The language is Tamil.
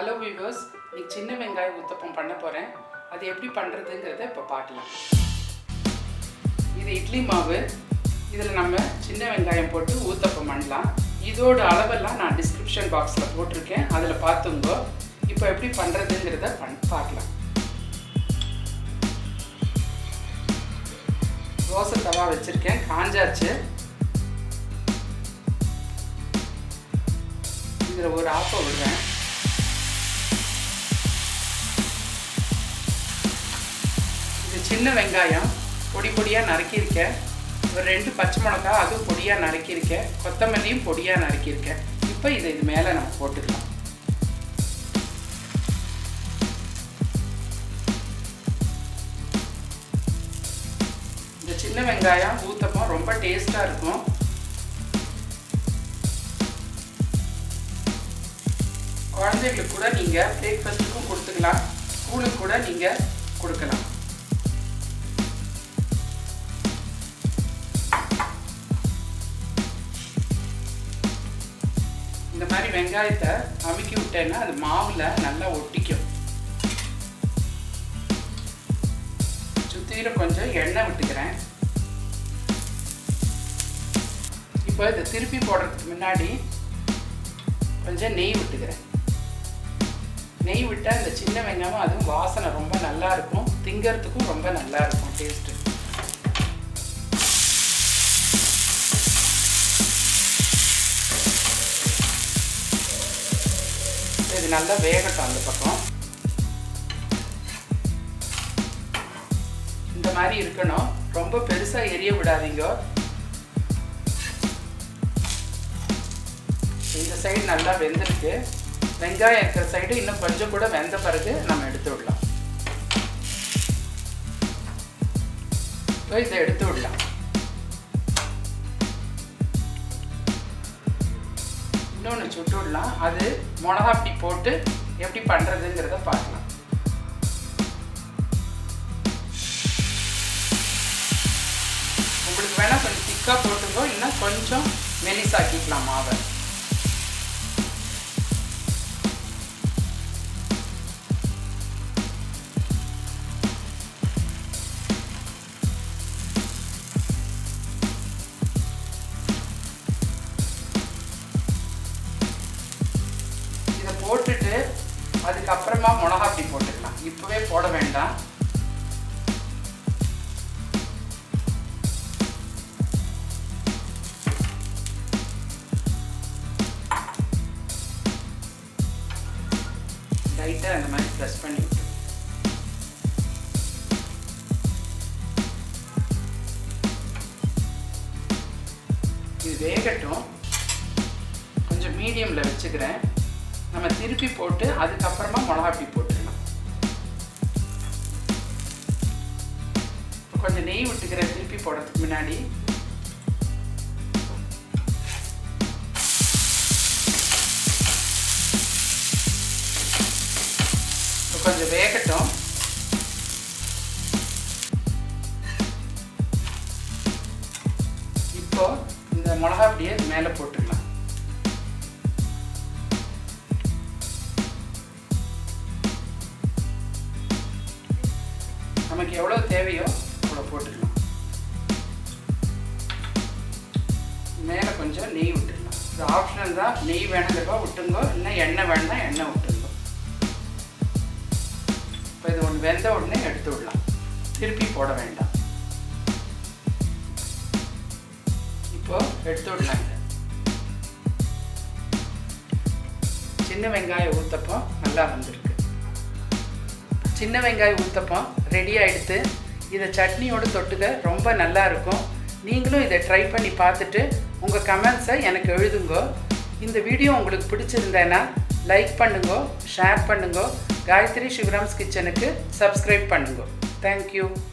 ஹலோ வியூவர்ஸ் இன்னைக்கு சின்ன வெங்காய ஊத்தப்பம் பண்ண போகிறேன் அது எப்படி பண்ணுறதுங்கிறத இப்போ பார்க்கலாம் இது இட்லி மாவு இதில் நம்ம சின்ன வெங்காயம் போட்டு ஊத்தப்பம் பண்ணலாம் இதோட அளவெல்லாம் நான் டிஸ்கிரிப்ஷன் பாக்ஸில் போட்டிருக்கேன் அதில் பார்த்துங்கோ இப்போ எப்படி பண்ணுறதுங்கிறத பண் பார்க்கலாம் தோசை தவா வச்சுருக்கேன் காஞ்சாச்சு இதில் ஒரு ஆப்பை விடுறேன் இது சின்ன வெங்காயம் பொடி பொடியாக நறுக்கியிருக்கேன் ஒரு ரெண்டு பச்சை மிளகா அதுவும் பொடியாக நறுக்கியிருக்கேன் கொத்தமல்லியும் பொடியாக நறுக்கியிருக்கேன் இப்போ இதை இது மேலே நம்ம போட்டுக்கலாம் இந்த சின்ன வெங்காயம் ஊத்தப்பம் ரொம்ப டேஸ்ட்டாக இருக்கும் குழந்தைகளுக்கு கூட நீங்கள் பிரேக்ஃபாஸ்ட்டுக்கும் கொடுத்துக்கலாம் ஸ்கூலுக்கு கூட நீங்கள் கொடுக்கலாம் இந்த மாதிரி வெங்காயத்தை அமுக்கி விட்டேன்னா அது மாவில் நல்லா ஒட்டிக்கும் சுற்றிலும் கொஞ்சம் எண்ணெய் விட்டுக்கிறேன் இப்போ இதை திருப்பி போடுறதுக்கு முன்னாடி கொஞ்சம் நெய் விட்டுக்கிறேன் நெய் விட்டால் இந்த சின்ன வெங்காயம் அதுவும் வாசனை ரொம்ப நல்லா இருக்கும் திங்கிறதுக்கும் ரொம்ப நல்லா இருக்கும் டேஸ்ட்டு இது நல்லா வேகட்டும் அந்த பக்கம் இந்த மாதிரி இருக்கணும் ரொம்ப பெருசாக எரிய விடாதீங்க இந்த சைடு நல்லா வெந்திருக்கு வெங்காயம் இருக்கிற சைடு இன்னும் கொஞ்சம் கூட வெந்த பிறகு நம்ம எடுத்து விடலாம் இப்போ இதை எடுத்து விடலாம் இன்னொன்று சுட்டு விடலாம் அது மிளகாப்பி போட்டு எப்படி பண்ணுறதுங்கிறத பார்க்கலாம் உங்களுக்கு வேணால் கொஞ்சம் திக்காக போட்டுங்கோ இல்லைன்னா கொஞ்சம் மெலிசாக்கிக்கலாம் மாவை இதை போட்டுட்டு அதுக்கப்புறமா மிளகாப்பி போட்டுக்கலாம் இப்போவே போட வேண்டாம் லைட்டாக அந்த மாதிரி ப்ரெஸ் பண்ணி விட்டு இது வேகட்டும் கொஞ்சம் மீடியமில் வச்சுக்கிறேன் நம்ம திருப்பி போட்டு அதுக்கப்புறமா மிளகாப்பி போட்டுக்கலாம் இப்போ கொஞ்சம் நெய் விட்டுக்கிறேன் திருப்பி போடுறதுக்கு முன்னாடி இப்போ கொஞ்சம் வேகட்டும் இப்போ இந்த மிளகாப்பிடியே மேலே போட்டுக்கலாம் நமக்கு எவ்வளோ தேவையோ அவ்வளோ போட்டுக்கலாம் மேலே கொஞ்சம் நெய் விட்டுக்கலாம் இது ஆப்ஷனல் தான் நெய் வேணுங்கிறப்ப விட்டுங்கோ இல்லை எண்ணெய் வேணும்னா எண்ணெய் விட்டுங்கோ இப்போ இது ஒன்று வெந்த உடனே எடுத்து விடலாம் திருப்பி போட வேண்டாம் இப்போ எடுத்து விடலாம் இதை சின்ன வெங்காய ஊத்தப்பம் நல்லா வந்திருக்கு சின்ன வெங்காய ஊத்தப்பம் ரெடி ஆகிடுத்து இதை சட்னியோடு தொட்டுக்க ரொம்ப நல்லா இருக்கும் நீங்களும் இதை ட்ரை பண்ணி பார்த்துட்டு உங்கள் கமெண்ட்ஸை எனக்கு எழுதுங்கோ இந்த வீடியோ உங்களுக்கு பிடிச்சிருந்தேன்னா லைக் பண்ணுங்கோ ஷேர் பண்ணுங்கோ காயத்ரி சிவராம்ஸ் கிச்சனுக்கு சப்ஸ்கிரைப் பண்ணுங்கோ தேங்க்யூ